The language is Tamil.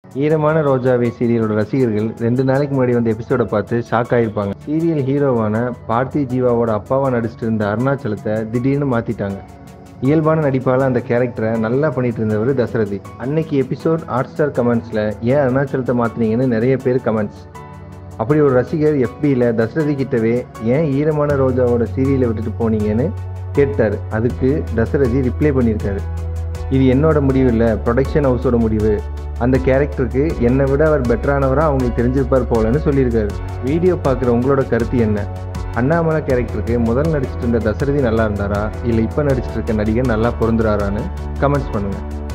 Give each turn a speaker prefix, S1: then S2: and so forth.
S1: ஈரமான ரோஜாவே சீரியலோட ரசிகர்கள் ரெண்டு நாளைக்கு முன்னாடி வந்த எபிசோட பார்த்து ஷாக் ஆயிருப்பாங்க சீரியல் ஹீரோவான பார்த்தி ஜீவாவோட அப்பாவா நடிச்சிட்டு இருந்த அருணாச்சலத்தை திடீர்னு மாத்திட்டாங்க இயல்பான நடிப்பால அந்த கேரக்டரை நல்லா பண்ணிட்டு இருந்தவர் தசரதி அன்னைக்கு எபிசோட் ஹாட் ஸ்டார் கமெண்ட்ஸ்ல ஏன் அருணாச்சலத்தை மாத்தினீங்கன்னு நிறைய பேர் கமெண்ட்ஸ் அப்படி ஒரு ரசிகர் எஃபியில் தசரதி கிட்டவே ஏன் ஈரமான ரோஜாவோட சீரியலை விட்டுட்டு போனீங்கன்னு கேட்டார் அதுக்கு தசரதி ரிப்ளை பண்ணியிருக்காரு இது என்னோட முடிவு இல்லை ப்ரொடக்ஷன் ஹவுஸோட முடிவு அந்த கேரக்டருக்கு என்னை விட அவர் பெட்டரானவராக அவங்களுக்கு தெரிஞ்சிருப்பார் போலன்னு சொல்லியிருக்காரு வீடியோ பார்க்குற உங்களோட கருத்து என்ன அண்ணாமலை கேரக்டருக்கு முதல் நடிச்சிட்டு இருந்த தசரதி நல்லா இருந்தாரா இல்லை இப்போ நடிச்சிட்டு இருக்க நடிகர் நல்லா பொருந்துறாரான்னு கமெண்ட்ஸ் பண்ணுங்கள்